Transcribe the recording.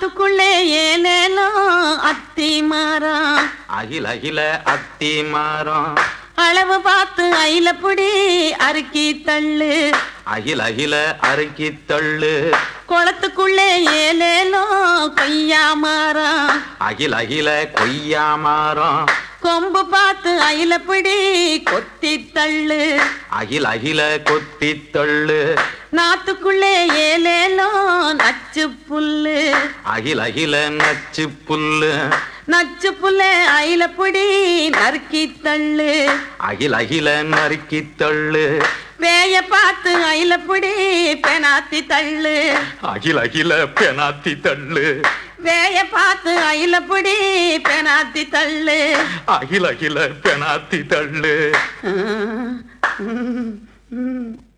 ஆத்துக்குள்ளே ஏலேலோ அத்தி மரம் அகில அகில அத்தி மரம் அளவு பார்த்து ஐலப்புடி அறுக்கி தள்ளு அகில அகில அறுக்கி தள்ளு குளத்துக்குள்ளே ஏலேலோ கொய்யா மரம் அகில அகில கொய்யா மரம் கொம்பு பார்த்து ஐலப்புடி கொத்தி தள்ளு அகில அகில கொத்தி தள்ளு நாத்துக்குள்ளே ஏலேலோ நச்சு புல்லு அகில அகில நச்சு புல்லு நச்சு புல்லே ஐலப்புடி நறுக்கி தள்ளு அகில அகில நறுக்கி தள்ளு வேய பார்த்து ஐலப்புடி பெனாத்தி தள்ளு அகில அகில பெனாத்தி தள்ளு வேய பார்த்து ஐலப்புடி பெனாத்தி தள்ளு அகில அகில பெனாத்தி தள்ளு ம், ம், ம்.